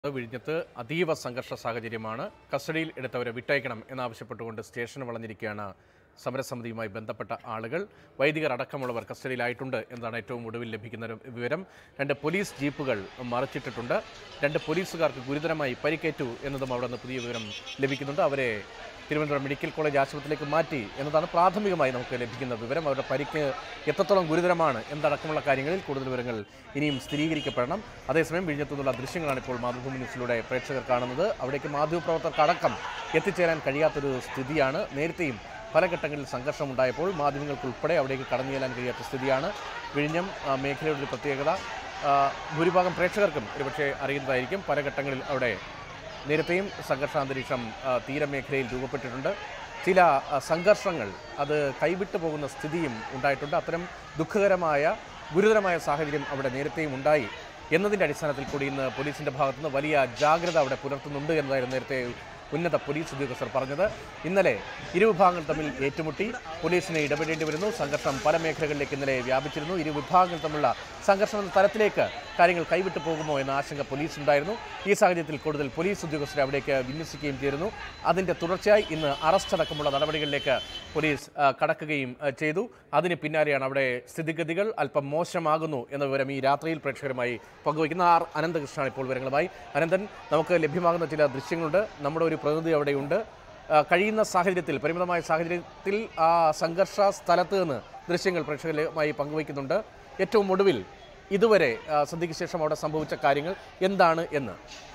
വിഴിഞ്ഞത്ത് അതീവ സംഘർഷ സാഹചര്യമാണ് കസ്റ്റഡിയിൽ എടുത്തവരെ വിട്ടയക്കണം എന്നാവശ്യപ്പെട്ടുകൊണ്ട് സ്റ്റേഷൻ വളഞ്ഞിരിക്കുകയാണ് സമരസമിതിയുമായി ബന്ധപ്പെട്ട ആളുകൾ വൈദികർ അടക്കമുള്ളവർ കസ്റ്റഡിയിലായിട്ടുണ്ട് എന്നതാണ് ഏറ്റവും ഒടുവിൽ ലഭിക്കുന്ന ഒരു വിവരം രണ്ട് പോലീസ് ജീപ്പുകൾ മറച്ചിട്ടിട്ടുണ്ട് രണ്ട് പോലീസുകാർക്ക് ഗുരുതരമായി പരിക്കേറ്റു എന്നതും അവിടെ നിന്ന് പുതിയ വിവരം ലഭിക്കുന്നുണ്ട് അവരെ തിരുവനന്തപുരം മെഡിക്കൽ കോളേജ് ആശുപത്രിയിലേക്ക് മാറ്റി എന്നതാണ് പ്രാഥമികമായി നമുക്ക് ലഭിക്കുന്ന വിവരം അവരുടെ പരിക്ക് എത്രത്തോളം ഗുരുതരമാണ് എന്നടക്കമുള്ള കാര്യങ്ങളിൽ കൂടുതൽ വിവരങ്ങൾ ഇനിയും സ്ഥിരീകരിക്കപ്പെടണം അതേസമയം വിഴിഞ്ഞത്തു നിന്നുള്ള ദൃശ്യങ്ങളാണ് ഇപ്പോൾ മാതൃഭൂമി ന്യൂസിലൂടെ പ്രേക്ഷകർ കാണുന്നത് അവിടേക്ക് മാധ്യമപ്രവർത്തകർക്കടക്കം എത്തിച്ചേരാൻ കഴിയാത്തൊരു സ്ഥിതിയാണ് നേരത്തെയും പല ഘട്ടങ്ങളിൽ സംഘർഷമുണ്ടായപ്പോൾ മാധ്യമങ്ങൾക്കുൾപ്പെടെ അവിടേക്ക് കടന്നു ചെല്ലാൻ കഴിയാത്ത സ്ഥിതിയാണ് വിഴിഞ്ഞം ആ, മേഖലയുടെ ഒരു പ്രത്യേകത ആ, ഭൂരിഭാഗം പ്രേക്ഷകർക്കും ഒരുപക്ഷെ അറിയുന്നതായിരിക്കും പല ഘട്ടങ്ങളിൽ അവിടെ നേരത്തെയും സംഘർഷാന്തരീക്ഷം ആ, തീരമേഖലയിൽ രൂപപ്പെട്ടിട്ടുണ്ട് ചില ആ, സംഘർഷങ്ങൾ അത് കൈവിട്ടു പോകുന്ന സ്ഥിതിയും ഉണ്ടായിട്ടുണ്ട് അത്തരം ദുഃഖകരമായ ഗുരുതരമായ സാഹചര്യം അവിടെ നേരത്തെയും ഉണ്ടായി എന്നതിൻ്റെ അടിസ്ഥാനത്തിൽ കൂടി ഇന്ന് പോലീസിൻ്റെ ഭാഗത്തുനിന്ന് വലിയ ജാഗ്രത അവിടെ പുലർത്തുന്നുണ്ട് എന്നതായിരുന്നു നേരത്തെ ഉന്നത പോലീസ് ഉദ്യോഗസ്ഥർ പറഞ്ഞത് ഇന്നലെ ഇരുവിഭാഗങ്ങൾ തമ്മിൽ ഏറ്റുമുട്ടി പോലീസിന് ഇടപെടേണ്ടി വരുന്നു സംഘർഷം പല മേഖലകളിലേക്ക് ഇന്നലെ വ്യാപിച്ചിരുന്നു ഇരു വിഭാഗങ്ങൾ തമ്മിലുള്ള സംഘർഷം എന്ന തരത്തിലേക്ക് കാര്യങ്ങൾ കൈവിട്ടു പോകുമോ എന്ന ആശങ്ക പോലീസ് ഉണ്ടായിരുന്നു ഈ സാഹചര്യത്തിൽ കൂടുതൽ പോലീസ് ഉദ്യോഗസ്ഥരെ അവിടേക്ക് വിന്യസിക്കുകയും ചെയ്തിരുന്നു അതിൻ്റെ തുടർച്ചയായി ഇന്ന് അറസ്റ്റ് അടക്കമുള്ള നടപടികളിലേക്ക് പോലീസ് ആ, കടക്കുകയും ആ, ചെയ്തു അതിന് പിന്നാലെയാണ് അവിടെ സ്ഥിതിഗതികൾ അല്പം മോശമാകുന്നു എന്ന വിവരം ഈ രാത്രിയിൽ പ്രേക്ഷകരുമായി പങ്കുവയ്ക്കുന്ന ആർ അനന്തകൃഷ്ണനാണ് ഇപ്പോൾ വിവരങ്ങളുമായി അനന്തൻ നമുക്ക് ലഭ്യമാകുന്ന ചില ദൃശ്യങ്ങളുണ്ട് നമ്മുടെ ഒരു പ്രതിനിധി അവിടെയുണ്ട് ആ, കഴിയുന്ന സാഹചര്യത്തിൽ പരിമിതമായ സാഹചര്യത്തിൽ ആ സംഘർഷ സ്ഥലത്ത് നിന്ന് ദൃശ്യങ്ങൾ പ്രേക്ഷകരുമായി പങ്കുവയ്ക്കുന്നുണ്ട് ഏറ്റവും ഒടുവിൽ ഇതുവരെ ആ, സന്ധ്യയ്ക്ക് ശേഷം അവിടെ സംഭവിച്ച കാര്യങ്ങൾ എന്താണ് എന്ന്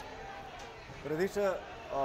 പ്രതീക്ഷ ആ,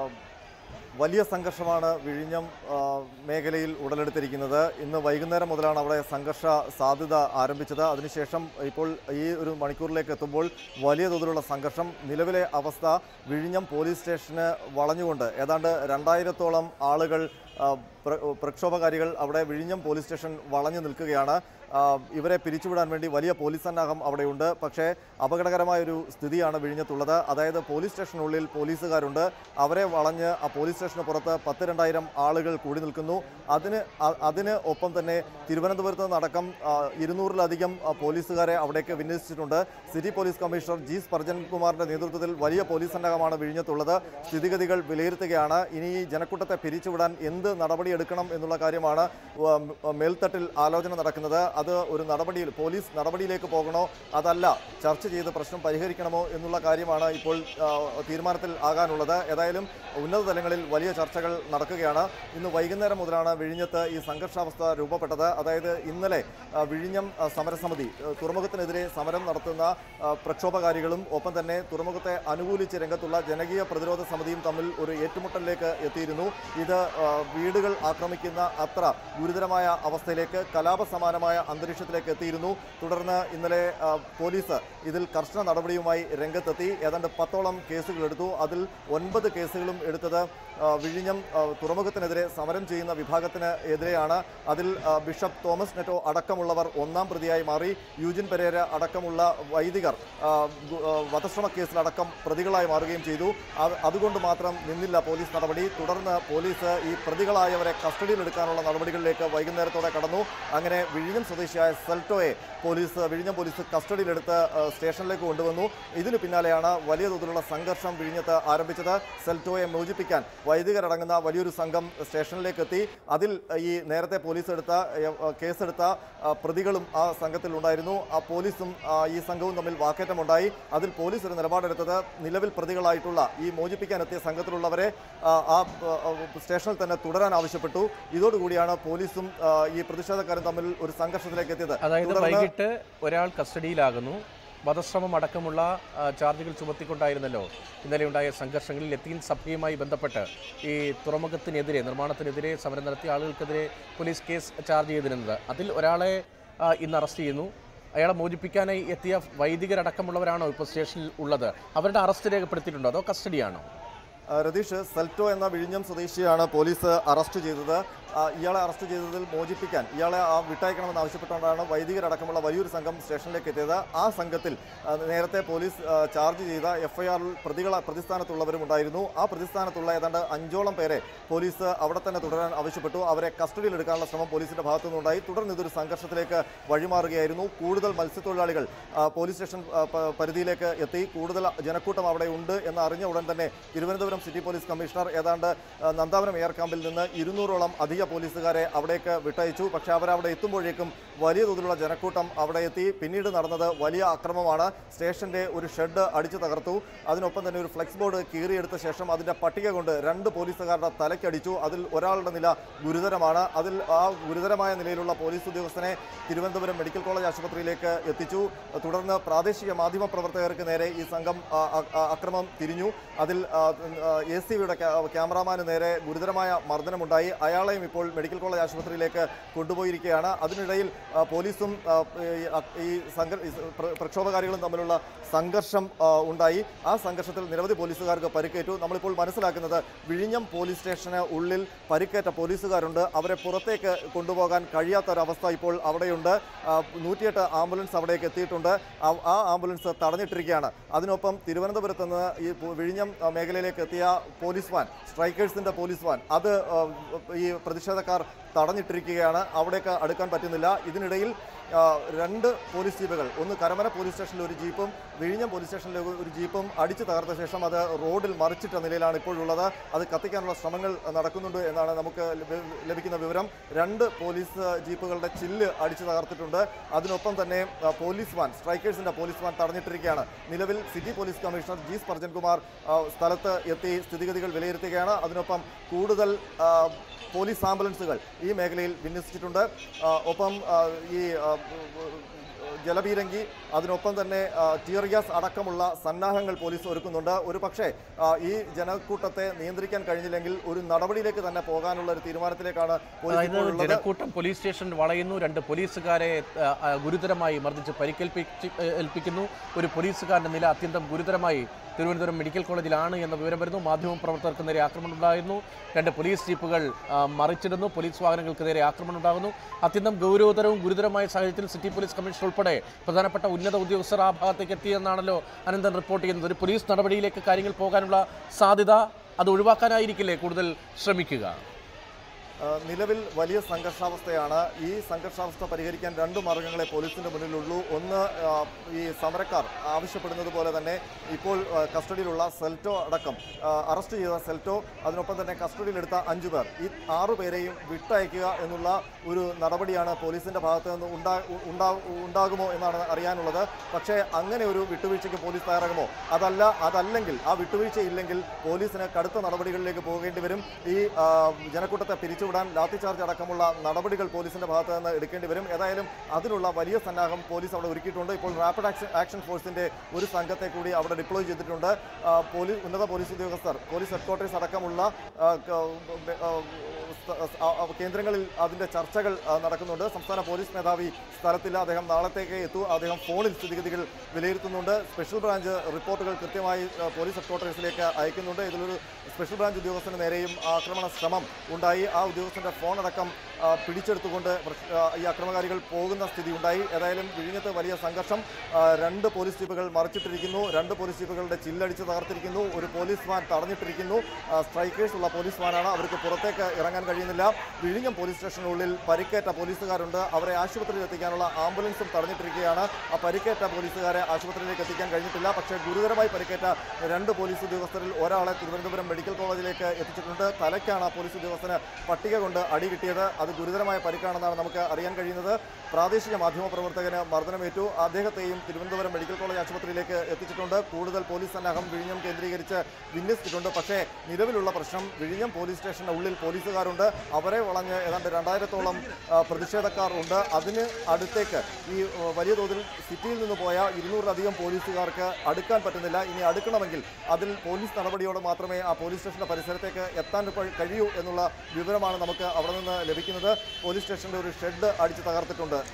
വലിയ സംഘർഷമാണ് വിഴിഞ്ഞം ആ, മേഖലയിൽ ഉടലെടുത്തിരിക്കുന്നത് ഇന്ന് വൈകുന്നേരം മുതലാണ് അവിടെ സംഘർഷ സാധ്യത ആരംഭിച്ചത് അതിനുശേഷം ഇപ്പോൾ ഈ ഒരു മണിക്കൂറിലേക്ക് എത്തുമ്പോൾ വലിയ തോതിലുള്ള സംഘർഷം നിലവിലെ അവസ്ഥ വിഴിഞ്ഞം പോലീസ് സ്റ്റേഷന് വളഞ്ഞുകൊണ്ട് ഏതാണ്ട് രണ്ടായിരത്തോളം ആളുകൾ ആ, പ്ര- പ്രക്ഷോഭകാരികൾ അവിടെ വിഴിഞ്ഞം പോലീസ് സ്റ്റേഷൻ വളഞ്ഞു നിൽക്കുകയാണ് ആ, ഇവരെ പിരിച്ചുവിടാൻ വേണ്ടി വലിയ പോലീസ് സന്നാഹം അവിടെയുണ്ട് പക്ഷേ അപകടകരമായൊരു സ്ഥിതിയാണ് വിഴിഞ്ഞത്തുള്ളത് അതായത് പോലീസ് സ്റ്റേഷനുള്ളിൽ പോലീസുകാരുണ്ട് അവരെ വളഞ്ഞ് ആ പോലീസ് സ്റ്റേഷന് പുറത്ത് പത്ത് രണ്ടായിരം ആളുകൾ കൂടി നിൽക്കുന്നു അതിന് അ- അതിന് ഒപ്പം തന്നെ തിരുവനന്തപുരത്ത് നിന്നടക്കം ആ, ഇരുന്നൂറിലധികം ആ, പോലീസുകാരെ അവിടേക്ക് വിന്യസിച്ചിട്ടുണ്ട് city police commissioner G Sparjan കുമാറിന്റെ നേതൃത്വത്തിൽ വലിയ പോലീസ് സന്നാഹമാണ് വിഴിഞ്ഞത്തുള്ളത് സ്ഥിതിഗതികൾ വിലയിരുത്തുകയാണ് ഇനി ഈ ജനക്കൂട്ടത്തെ പിരിച്ചുവിടാൻ എന്ത് നടപടിയെടുക്കണം എന്നുള്ള കാര്യമാണ് ഉവ്വ് മ- മേൽത്തട്ടിൽ ആലോചന നടക്കുന്നത് അത് ഒരു നടപടിയിൽ പോലീസ് നടപടിയിലേക്ക് പോകണോ അതല്ല ചർച്ച ചെയ്ത് പ്രശ്നം പരിഹരിക്കണമോ എന്നുള്ള കാര്യമാണ് ഇപ്പോൾ ആ, തീരുമാനത്തിൽ ആകാനുള്ളത് ഏതായാലും ഉന്നത തലങ്ങളിൽ വലിയ ചർച്ചകൾ നടക്കുകയാണ് ഇന്ന് വൈകുന്നേരം മുതലാണ് വിഴിഞ്ഞത്ത് ഈ സംഘർഷാവസ്ഥ രൂപപ്പെട്ടത് അതായത് ഇന്നലെ ആ, വിഴിഞ്ഞം ആ, സമരസമിതി ആ, തുറമുഖത്തിനെതിരെ സമരം നടത്തുന്ന ആ, പ്രക്ഷോഭകാരികളും ഒപ്പം തന്നെ തുറമുഖത്തെ അനുകൂലിച്ച് രംഗത്തുള്ള ജനകീയ പ്രതിരോധ സമിതിയും തമ്മിൽ ഒരു ഏറ്റുമുട്ടലിലേക്ക് എത്തിയിരുന്നു ഇത് ആ, വീടുകൾ ആക്രമിക്കുന്ന അത്ര ഗുരുതരമായ അവസ്ഥയിലേക്ക് കലാപസമാനമായ അന്തരീക്ഷത്തിലേക്ക് എത്തിയിരുന്നു തുടർന്ന് ഇന്നലെ ആ, പോലീസ് ഇതിൽ കർശന നടപടിയുമായി രംഗത്തെത്തി ഏതാണ്ട് പത്തോളം കേസുകൾ എടുത്തു അതിൽ ഒൻപത് കേസുകളും എടുത്തത് ആ, വിഴിഞ്ഞം ആ, തുറമുഖത്തിനെതിരെ സമരം ചെയ്യുന്ന വിഭാഗത്തിന് എതിരെയാണ് അതിൽ ആ, ബിഷപ്പ് തോമസ് നെറ്റോ അടക്കമുള്ളവർ ഒന്നാം പ്രതിയായി മാറി യൂജിൻ പെരേര അടക്കമുള്ള വൈദികർ ആ, ഗു- ആ, വധശ്രമ കേസിലടക്കം പ്രതികളായി മാറുകയും ചെയ്തു അത് അതുകൊണ്ട് മാത്രം നിന്നില്ല പോലീസ് നടപടി തുടർന്ന് പോലീസ് ഈ പ്രതികളായവരെ കസ്റ്റഡിയിലെടുക്കാനുള്ള നടപടികളിലേക്ക് വൈകുന്നേരത്തോടെ കടന്നു അങ്ങനെ വിഴിഞ്ഞം സ്വദേശിയായ സെൽറ്റോയെ പോലീസ് വിഴിഞ്ഞം പോലീസ് കസ്റ്റഡിയിലെടുത്ത് ആ, സ്റ്റേഷനിലേക്ക് കൊണ്ടുവന്നു ഇതിനു പിന്നാലെയാണ് വലിയ തോതിലുള്ള സംഘർഷം വിഴിഞ്ഞത്ത് ആരംഭിച്ചത് സെൽറ്റോയെ മോചിപ്പിക്കാൻ വൈദികരടങ്ങുന്ന വലിയൊരു സംഘം സ്റ്റേഷനിലേക്ക് എത്തി അതിൽ ഈ നേരത്തെ പോലീസ് എടുത്ത ഏ, കേസെടുത്ത ആ, പ്രതികളും ആ സംഘത്തിൽ ഉണ്ടായിരുന്നു ആ പോലീസും ആ, ഈ സംഘവും തമ്മിൽ വാക്കേറ്റമുണ്ടായി അതിൽ പോലീസ് ഒരു നിലപാടെടുത്തത് നിലവിൽ പ്രതികളായിട്ടുള്ള ഈ മോചിപ്പിക്കാനെത്തിയ സംഘത്തിലുള്ളവരെ ആ, ആ ആ, സ്റ്റേഷനിൽ തന്നെ തുടരാൻ ആവശ്യപ്പെട്ടു ഇതോടുകൂടിയാണ് പോലീസും ആ, ഈ പ്രതിഷേധക്കാരും തമ്മിൽ ഒരു സംഘർഷത്തിലേക്ക് എത്തിയത് അതായത് തുടർന്ന് വൈകിട്ട് ഒരാൾ കസ്റ്റഡിയിലാകുന്നു വധശ്രമം അടക്കമുള്ള ആ, ചാർജുകൾ ചുമത്തിക്കൊണ്ടായിരുന്നല്ലോ ഇന്നലെ ഉണ്ടായ സംഘർഷങ്ങളിൽ ലത്തീൻ സഭയുമായി ബന്ധപ്പെട്ട് ഈ തുറമുഖത്തിനെതിരെ നിർമ്മാണത്തിനെതിരെ സമരം നടത്തിയ ആളുകൾക്കെതിരെ പോലീസ് കേസ് ചാർജ് ചെയ്തിരുന്നത് അതിൽ ഒരാളെ ആ, ഇന്ന് അറസ്റ്റ് ചെയ്യുന്നു അയാളെ മോചിപ്പിക്കാനായി എത്തിയ വൈദികരടക്കമുള്ളവരാണോ ഇപ്പോൾ സ്റ്റേഷനിൽ ഉള്ളത് അവരുടെ അറസ്റ്റ് രേഖപ്പെടുത്തിയിട്ടുണ്ടോ അതോ കസ്റ്റഡിയാണോ ആ, രതീഷ് സെൽറ്റോ എന്ന വിഴിഞ്ഞം സ്വദേശിയാണ് പോലീസ് അറസ്റ്റ് ചെയ്തത് ആ, ഇയാളെ അറസ്റ്റ് ചെയ്തതിൽ മോചിപ്പിക്കാൻ ഇയാളെ ആ വിട്ടയക്കണമെന്ന് ആവശ്യപ്പെട്ടുകൊണ്ടാണ് വൈദികരടക്കമുള്ള വലിയൊരു സംഘം സ്റ്റേഷനിലേക്ക് എത്തിയത് ആ സംഘത്തിൽ ആ, നേരത്തെ പോലീസ് ആ, ചാർജ് ചെയ്ത എഫ്ഐആറിൽ പ്രതികള പ്രതിസ്ഥാനത്തുള്ളവരും ഉണ്ടായിരുന്നു ആ പ്രതിസ്ഥാനത്തുള്ള ഏതാണ്ട് അഞ്ചോളം പേരെ പോലീസ് അവിടെ തന്നെ തുടരാൻ ആവശ്യപ്പെട്ടു അവരെ കസ്റ്റഡിയിൽ എടുക്കാനുള്ള ശ്രമം പോലീസിന്റെ ഭാഗത്തു നിന്നുണ്ടായി തുടർന്ന് ഇതൊരു സംഘർഷത്തിലേക്ക് വഴിമാറുകയായിരുന്നു കൂടുതൽ മത്സ്യത്തൊഴിലാളികൾ ആ, പോലീസ് സ്റ്റേഷൻ ആ, പ- പരിധിയിലേക്ക് എത്തി കൂടുതൽ ജനക്കൂട്ടം അവിടെ ഉണ്ട് എന്ന് അറിഞ്ഞ ഉടൻ തന്നെ തിരുവനന്തപുരം സിറ്റി പോലീസ് കമ്മീഷണർ ഏതാണ്ട് ആ, നന്ദാവനം എയർ ക്യാമ്പിൽ നിന്ന് ഇരുന്നൂറോളം അധിക പോലീസുകാരെ അവിടേക്ക് വിട്ടയച്ചു പക്ഷേ അവരവിടെ എത്തുമ്പോഴേക്കും വലിയ തോതിലുള്ള ജനക്കൂട്ടം അവിടെ എത്തി പിന്നീട് നടന്നത് വലിയ അക്രമമാണ് സ്റ്റേഷന്റെ ഒരു ഷെഡ് അടിച്ചു തകർത്തു അതിനൊപ്പം തന്നെ ഒരു ഫ്ലെക്സ് ബോർഡ് കീറിയെടുത്ത ശേഷം അതിന്റെ പട്ടിക കൊണ്ട് രണ്ട് പോലീസുകാരുടെ തലയ്ക്കടിച്ചു അതിൽ ഒരാളുടെ നില ഗുരുതരമാണ് അതിൽ ആ ഗുരുതരമായ നിലയിലുള്ള പോലീസ് ഉദ്യോഗസ്ഥനെ തിരുവനന്തപുരം മെഡിക്കൽ കോളേജ് ആശുപത്രിയിലേക്ക് എത്തിച്ചു തുടർന്ന് പ്രാദേശിക മാധ്യമ പ്രവർത്തകർക്ക് നേരെ ഈ സംഘം ആ, ആ, ആ, അക്രമം തിരിഞ്ഞു അതിൽ എ സി വിയുടെ ക്യാമറാമാന് നേരെ ഗുരുതരമായ മർദ്ദനമുണ്ടായി അയാളെയും ഇപ്പോൾ മെഡിക്കൽ കോളേജ് ആശുപത്രിയിലേക്ക് കൊണ്ടുപോയിരിക്കുകയാണ് അതിനിടയിൽ ആ, പോലീസും ആ, ഈ, അ- ഈ സംഘ ഈ പ്ര- പ്രക്ഷോഭകാരികളും തമ്മിലുള്ള സംഘർഷം ആ, ഉണ്ടായി ആ സംഘർഷത്തിൽ നിരവധി പോലീസുകാർക്ക് പരിക്കേറ്റു നമ്മളിപ്പോൾ മനസ്സിലാക്കുന്നത് വിഴിഞ്ഞം പോലീസ് സ്റ്റേഷന് ഉള്ളിൽ പരിക്കേറ്റ പോലീസുകാരുണ്ട് അവരെ പുറത്തേക്ക് കൊണ്ടുപോകാൻ കഴിയാത്ത ഒരവസ്ഥ ഇപ്പോൾ അവിടെയുണ്ട് ആ, നൂറ്റിയെട്ട് ആംബുലൻസ് അവിടേക്ക് എത്തിയിട്ടുണ്ട് ആ- ആ ആംബുലൻസ് തടഞ്ഞിട്ടിരിക്കുകയാണ് അതിനൊപ്പം തിരുവനന്തപുരത്ത് നിന്ന് ഈ പു- വിഴിഞ്ഞം ആ, മേഖലയിലേക്ക് എത്തിയ പോലീസ് വാൻ സ്ട്രൈക്കേഴ്സിന്റെ പോലീസ് വാൻ അത് ആ, ഈ പ്രതിഷേധക്കാർ തടഞ്ഞിട്ടിരിക്കുകയാണ് അവിടേക്ക് അടുക്കാൻ പറ്റുന്നില്ല ഇതിനിടയിൽ ആ, രണ്ട് പോലീസ് ജീപ്പുകൾ ഒന്ന് കരമന പോലീസ് സ്റ്റേഷനിലെ ഒരു ജീപ്പും വിഴിഞ്ഞം പോലീസ് സ്റ്റേഷനിലെ ഒരു- ഒരു ജീപ്പും അടിച്ചു തകർത്ത ശേഷം അത് റോഡിൽ മറിച്ചിട്ട നിലയിലാണ് ഇപ്പോഴുള്ളത് അത് കത്തിക്കാനുള്ള ശ്രമങ്ങൾ നടക്കുന്നുണ്ട് എന്നാണ് നമുക്ക് ലഭ- ലഭിക്കുന്ന വിവരം രണ്ട് പോലീസ് ജീപ്പുകളുടെ ചില്ല് അടിച്ചു തകർത്തിട്ടുണ്ട് അതിനൊപ്പം തന്നെ ആ, പോലീസ് വാൻ സ്ട്രൈക്കേഴ്സിന്റെ പോലീസ് വാൻ തടഞ്ഞിട്ടിരിക്കുകയാണ് നിലവിൽ city police commissioner G Sparjan Kumar ആ, സ്ഥലത്ത് എത്തി സ്ഥിതിഗതികൾ വിലയിരുത്തുകയാണ് അതിനൊപ്പം കൂടുതൽ ആ, പോലീസ് ആംബുലൻസുകൾ ഈ മേഖലയിൽ വിന്യസിച്ചിട്ടുണ്ട് ആ, ഒപ്പം ആ, ഈ ആ, ജലപീരങ്കി അതിനൊപ്പം തന്നെ ആ, ടിയർ ഗ്യാസ് അടക്കമുള്ള സന്നാഹങ്ങൾ പോലീസ് ഒരുക്കുന്നുണ്ട് ഒരു പക്ഷേ ആ, ഈ ജനക്കൂട്ടത്തെ നിയന്ത്രിക്കാൻ കഴിഞ്ഞില്ലെങ്കിൽ ഒരു നടപടിയിലേക്ക് തന്നെ പോകാനുള്ള ഒരു തീരുമാനത്തിലേക്കാണ് പോലീസ് അതായത് ഇപ്പോൾ ഉള്ളത് ജനക്കൂട്ടം പോലീസ് സ്റ്റേഷൻ വളയുന്നു രണ്ട് പോലീസുകാരെ ആ, ആ, ഗുരുതരമായി മർദ്ദിച്ച് പരിക്കേൽപ്പിച്ച് ഏൽപ്പിക്കുന്നു ഒരു പോലീസുകാരന്റെ നില അത്യന്തം ഗുരുതരമായി തിരുവനന്തപുരം മെഡിക്കൽ കോളേജിലാണ് എന്ന വിവരം വരുന്നു മാധ്യമ പ്രവർത്തകർക്ക് നേരെ ആക്രമണം ഉണ്ടായിരുന്നു രണ്ട് പോലീസ് ജീപ്പുകൾ ആ, മറിച്ചിടുന്നു പോലീസ് വാഹനങ്ങൾക്ക് നേരെ ആക്രമണം ഉണ്ടാകുന്നു അത്യന്തം ഗൗരവതരവും ഗുരുതരമായ സാഹചര്യത്തിൽ സിറ്റി പോലീസ് കമ്മീഷണർ ഉൾപ്പെടെ പ്രധാനപ്പെട്ട ഉന്നത ഉദ്യോഗസ്ഥർ ആ ഭാഗത്തേക്ക് എത്തിയെന്നാണല്ലോ അനന്തൻ റിപ്പോർട്ട് ചെയ്യുന്നത് ഒരു പോലീസ് നടപടിയിലേക്ക് കാര്യങ്ങൾ പോകാനുള്ള സാധ്യത അത് ഒഴിവാക്കാനായിരിക്കില്ലേ കൂടുതൽ ശ്രമിക്കുക ആ, നിലവിൽ വലിയ സംഘർഷാവസ്ഥയാണ് ഈ സംഘർഷാവസ്ഥ പരിഹരിക്കാൻ രണ്ട് മാർഗങ്ങളെ പോലീസിന്റെ മുന്നിലുള്ളൂ ഒന്ന് ആ, ഈ സമരക്കാർ ആവശ്യപ്പെടുന്നത് പോലെ തന്നെ ഇപ്പോൾ ആ, കസ്റ്റഡിയിലുള്ള സെൽറ്റോ അടക്കം ആ, അറസ്റ്റ് ചെയ്ത സെൽറ്റോ അതിനൊപ്പം തന്നെ കസ്റ്റഡിയിലെടുത്ത അഞ്ചു പേർ ഈ ആറു പേരെയും വിട്ടയക്കുക എന്നുള്ള ഒരു നടപടിയാണ് പോലീസിന്റെ ഭാഗത്ത് നിന്ന് ഉണ്ടാ ഉണ്ടാ- ഉണ്ടാകുമോ എന്നാണ് അറിയാനുള്ളത് പക്ഷേ അങ്ങനെ ഒരു വിട്ടുവീഴ്ചയ്ക്ക് പോലീസ് തയ്യാറാകുമോ അതല്ല അതല്ലെങ്കിൽ ആ വിട്ടുവീഴ്ച ഇല്ലെങ്കിൽ പോലീസിന് കടുത്ത നടപടികളിലേക്ക് പോകേണ്ടി വരും ഈ ആ, ജനക്കൂട്ടത്തെ പിരിച്ചുവിടാൻ ലാത്തി ചാർജ് അടക്കമുള്ള നടപടികൾ പോലീസിന്റെ ഭാഗത്ത് നിന്ന് എടുക്കേണ്ടി വരും ഏതായാലും അതിനുള്ള വലിയ സന്നാഹം പോലീസ് അവിടെ ഒരുക്കിയിട്ടുണ്ട് ഇപ്പോൾ റാപ്പിഡ് ആക്ഷൻ ആക്ഷൻ ഫോഴ്സിന്റെ ഒരു സംഘത്തെ കൂടി അവിടെ ഡിപ്ലോയ് ചെയ്തിട്ടുണ്ട് ആ, പോലീസ് ഉന്നത പോലീസ് ഉദ്യോഗസ്ഥർ പോലീസ് ഹെഡ്ക്വാർട്ടേഴ്സ് അടക്കമുള്ള ആ, ക- ആ, സ്ഥ- ആ, ആ, കേന്ദ്രങ്ങളിൽ അതിന്റെ ചർച്ചകൾ ആ, നടക്കുന്നുണ്ട് സംസ്ഥാന പോലീസ് മേധാവി സ്ഥലത്തില്ല അദ്ദേഹം നാളത്തേക്ക് എത്തൂ അദ്ദേഹം ഫോണിൽ സ്ഥിതിഗതികൾ വിലയിരുത്തുന്നുണ്ട് സ്പെഷ്യൽ ബ്രാഞ്ച് റിപ്പോർട്ടുകൾ കൃത്യമായി ആ, പോലീസ് ഹെഡ്ക്വാർട്ടേഴ്സിലേക്ക് അയക്കുന്നുണ്ട് ഇതിലൊരു സ്പെഷ്യൽ ബ്രാഞ്ച് ഉദ്യോഗസ്ഥന് നേരെയും ആക്രമണ ശ്രമം ഉണ്ടായി ആ ഉദ്യോഗസ്ഥന്റെ ഫോൺ അടക്കം ആ, പിടിച്ചെടുത്തുകൊണ്ട് പ്രശ്- ആ, ഈ അക്രമകാരികൾ പോകുന്ന സ്ഥിതി ഉണ്ടായി ഏതായാലും വിഴിഞ്ഞത്ത് വലിയ സംഘർഷം ആ, രണ്ട് പോലീസ് ജീപ്പുകൾ മറിച്ചിട്ടിരിക്കുന്നു രണ്ട് പോലീസ് ജീപ്പുകളുടെ ചില്ലടിച്ച് തകർത്തിരിക്കുന്നു ഒരു പോലീസ് വാൻ തടഞ്ഞിട്ടിരിക്കുന്നു ആ, സ്ട്രൈക്കേഴ്സ് ഉള്ള പോലീസ് വാനാണ് അവർക്ക് പുറത്തേക്ക് ഇറങ്ങാൻ കഴിയുന്നില്ല വിഴിഞ്ഞം പോലീസ് സ്റ്റേഷനുള്ളിൽ പരിക്കേറ്റ പോലീസുകാരുണ്ട് അവരെ ആശുപത്രിയിൽ എത്തിക്കാനുള്ള ആംബുലൻസും തടഞ്ഞിട്ടിരിക്കുകയാണ് ആ പരിക്കേറ്റ പോലീസുകാരെ ആശുപത്രിയിലേക്ക് എത്തിക്കാൻ കഴിഞ്ഞിട്ടില്ല പക്ഷേ ഗുരുതരമായി പരിക്കേറ്റ രണ്ട് പോലീസ് ഉദ്യോഗസ്ഥരിൽ ഒരാളെ തിരുവനന്തപുരം മെഡിക്കൽ കോളേജിലേക്ക് എത്തിച്ചിട്ടുണ്ട് തലയ്ക്കാണ് ആ പോലീസ് ഉദ്യോഗസ്ഥന് പട്ടിക കൊണ്ട് അടി കിട്ടിയത് അത് ഗുരുതരമായ പരിക്കാണെന്നാണ് നമുക്ക് അറിയാൻ കഴിയുന്നത് പ്രാദേശിക മാധ്യമ പ്രവർത്തകന് മർദ്ദനമേറ്റു അദ്ദേഹത്തെയും തിരുവനന്തപുരം മെഡിക്കൽ കോളേജ് ആശുപത്രിയിലേക്ക് എത്തിച്ചിട്ടുണ്ട് കൂടുതൽ പോലീസ് സന്നാഹം വിഴിഞ്ഞം കേന്ദ്രീകരിച്ച് വിന്യസിച്ചിട്ടുണ്ട് പക്ഷേ നിലവിലുള്ള പ്രശ്നം വിഴിഞ്ഞം പോലീസ് സ്റ്റേഷന്റെ ഉള്ളിൽ പോലീസുകാരുണ്ട് അവരെ വളഞ്ഞ് ഏതാണ്ട് രണ്ടായിരത്തോളം ആ, പ്രതിഷേധക്കാർ ഉണ്ട് അതിന് അടുത്തേക്ക് ഈ ആ, വലിയ തോതിൽ സിറ്റിയിൽ നിന്ന് പോയ ഇരുന്നൂറിലധികം പോലീസുകാർക്ക് അടുക്കാൻ പറ്റുന്നില്ല ഇനി അടുക്കണമെങ്കിൽ അതിൽ പോലീസ് നടപടിയോടെ മാത്രമേ ആ പോലീസ് സ്റ്റേഷന്റെ പരിസരത്തേക്ക് എത്താൻ ഇപ്പോൾ കഴിയൂ എന്നുള്ള വിവരമാണ് നമുക്ക് അവിടെ നിന്ന് ലഭിക്കുന്നത് പോലീസ് സ്റ്റേഷന്റെ ഒരു ഷെഡ് അടിച്ച് തകർത്തിട്ടുണ്ട്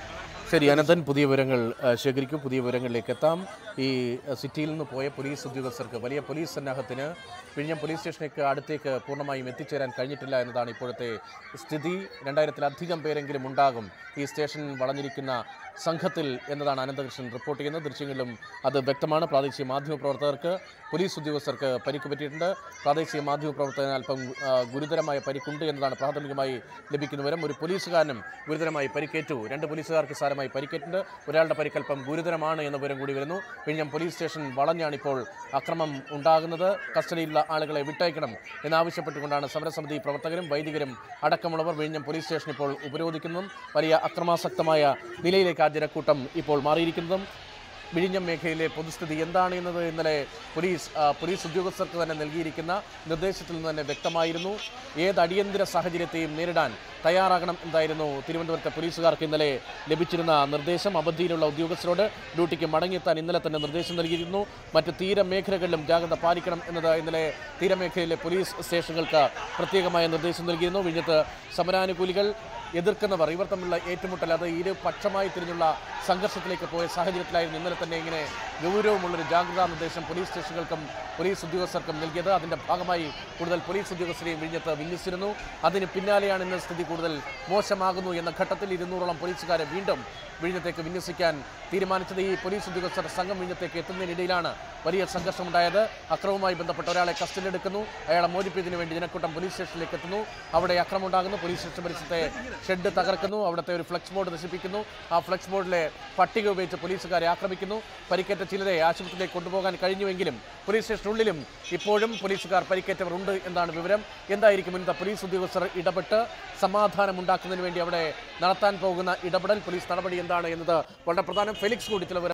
ശരി അനന്തൻ പുതിയ വിവരങ്ങൾ ആ, ശേഖരിക്കും പുതിയ വിവരങ്ങളിലേക്ക് എത്താം ഈ ആ, സിറ്റിയിൽ നിന്ന് പോയ പോലീസ് ഉദ്യോഗസ്ഥർക്ക് വലിയ പോലീസ് സന്നാഹത്തിന് വിഴിഞ്ഞം പോലീസ് സ്റ്റേഷനിലേക്ക് അടുത്തേക്ക് പൂർണ്ണമായും എത്തിച്ചേരാൻ കഴിഞ്ഞിട്ടില്ല എന്നതാണ് ഇപ്പോഴത്തെ സ്ഥിതി രണ്ടായിരത്തിലധികം പേരെങ്കിലും ഉണ്ടാകും ഈ സ്റ്റേഷൻ വളഞ്ഞിരിക്കുന്ന സംഘത്തിൽ എന്നതാണ് അനന്തകൃഷ്ണൻ റിപ്പോർട്ട് ചെയ്യുന്നത് ദൃശ്യങ്ങളിലും അത് വ്യക്തമാണ് പ്രാദേശിക മാധ്യമപ്രവർത്തകർക്ക് പോലീസ് ഉദ്യോഗസ്ഥർക്ക് പരിക്ക് പറ്റിയിട്ടുണ്ട് പ്രാദേശിക മാധ്യമപ്രവർത്തകന് അല്പം ആ, ഗുരുതരമായ പരിക്കുണ്ട് എന്നതാണ് പ്രാഥമികമായി ലഭിക്കുന്ന വിവരം ഒരു പോലീസുകാരനും ഗുരുതരമായി പരിക്കേറ്റു രണ്ട് പോലീസുകാർക്ക് സാരമായി പരിക്കേറ്റിട്ടുണ്ട് ഒരാളുടെ പരിക്കൽപ്പം ഗുരുതരമാണ് എന്ന വിവരം കൂടി വരുന്നു വിഴിഞ്ഞം പോലീസ് സ്റ്റേഷൻ വളഞ്ഞാണ് ഇപ്പോൾ അക്രമം ഉണ്ടാകുന്നത് കസ്റ്റഡിയിലുള്ള ആളുകളെ വിട്ടയക്കണം എന്നാവശ്യപ്പെട്ടുകൊണ്ടാണ് സമരസമിതി പ്രവർത്തകരും വൈദികരും അടക്കമുള്ളവർ വിഴിഞ്ഞം പോലീസ് സ്റ്റേഷൻ ഇപ്പോൾ ഉപരോധിക്കുന്നതും വലിയ അക്രമാസക്തമായ നിലയിലേക്ക് ആ ജനക്കൂട്ടം ഇപ്പോൾ മാറിയിരിക്കുന്നതും വിഴിഞ്ഞം മേഖലയിലെ പൊതുസ്ഥിതി എന്താണ് എന്നത് ഇന്നലെ പോലീസ് ആ, പോലീസ് ഉദ്യോഗസ്ഥർക്ക് തന്നെ നൽകിയിരിക്കുന്ന നിർദ്ദേശത്തിൽ നിന്ന് തന്നെ വ്യക്തമായിരുന്നു ഏത് അടിയന്തര സാഹചര്യത്തെയും നേരിടാൻ തയ്യാറാകണം എന്തായിരുന്നു തിരുവനന്തപുരത്തെ പോലീസുകാർക്ക് ഇന്നലെ ലഭിച്ചിരുന്ന നിർദ്ദേശം അവധിയിലുള്ള ഉദ്യോഗസ്ഥരോട് ഡ്യൂട്ടിക്ക് മടങ്ങിയെത്താൻ ഇന്നലെ തന്നെ നിർദ്ദേശം നൽകിയിരുന്നു മറ്റ് തീരമേഖലകളിലും ജാഗ്രത പാലിക്കണം എന്നത് ഇന്നലെ തീരമേഖലയിലെ പോലീസ് സ്റ്റേഷനുകൾക്ക് പ്രത്യേകമായ നിർദ്ദേശം നൽകിയിരുന്നു വിഴിഞ്ഞത്ത് സമരാനുകൂലികൾ എതിർക്കുന്നവർ ഇവർ തമ്മിലുള്ള ഏറ്റുമുട്ടൽ അത് ഇരു പക്ഷമായി തിരിഞ്ഞുള്ള സംഘർഷത്തിലേക്ക് പോയ സാഹചര്യത്തിലായിരുന്നു ഇന്നലെ തന്നെ ഇങ്ങനെ ഗൗരവമുള്ളൊരു ജാഗ്രതാ നിർദ്ദേശം പോലീസ് സ്റ്റേഷനുകൾക്കും പോലീസ് ഉദ്യോഗസ്ഥർക്കും നൽകിയത് അതിന്റെ ഭാഗമായി കൂടുതൽ പോലീസ് ഉദ്യോഗസ്ഥരെയും വിഴിഞ്ഞത്ത് വിന്യസിച്ചിരുന്നു അതിന് പിന്നാലെയാണ് ഇന്ന് സ്ഥിതി കൂടുതൽ മോശമാകുന്നു എന്ന ഘട്ടത്തിൽ ഇരുന്നൂറോളം പോലീസുകാരെ വീണ്ടും വിഴിഞ്ഞത്തേക്ക് വിന്യസിക്കാൻ തീരുമാനിച്ചത് ഈ പോലീസ് ഉദ്യോഗസ്ഥർ സംഘം വിഴിഞ്ഞത്തേക്ക് എത്തുന്നതിനിടയിലാണ് വലിയ സംഘർഷമുണ്ടായത് അക്രമവുമായി ബന്ധപ്പെട്ട ഒരാളെ കസ്റ്റഡിയിലെടുക്കുന്നു അയാളെ മോചിപ്പിക്കുന്നതിന് വേണ്ടി ജനക്കൂട്ടം പോലീസ് സ്റ്റേഷനിലേക്ക് എത്തുന്നു അവിടെ അക്രമം ഉണ്ടാകുന്നു പോലീസ് സ്റ്റേഷൻ പരിസരത്തെ ഷെഡ് തകർക്കുന്നു അവിടുത്തെ ഒരു ഫ്ലെക്സ് ബോർഡ് നശിപ്പിക്കുന്നു ആ ഫ്ലെക്സ് ബോർഡിലെ പട്ടിക ഉപയോഗിച്ച് പോലീസുകാരെ ആക്രമിക്കുന്നു പരിക്കേറ്റ ചിലരെ ആശുപത്രിയിലേക്ക് കൊണ്ടുപോകാൻ കഴിഞ്ഞുവെങ്കിലും പോലീസ് സ്റ്റേഷനുള്ളിലും ഇപ്പോഴും പോലീസുകാർ പരിക്കേറ്റവർ ഉണ്ട് എന്നാണ് വിവരം എന്തായിരിക്കും ഇന്നത്തെ പോലീസ് ഉദ്യോഗസ്ഥർ ഇടപെട്ട് സമാധാനം ഉണ്ടാക്കുന്നതിന് വേണ്ടി അവിടെ നടത്താൻ പോകുന്ന ഇടപെടൽ പോലീസ് നടപടി എന്താണ് എന്നത് വളരെ പ്രധാനം ഫെലിക്സ് കൂടി ചില വിവരം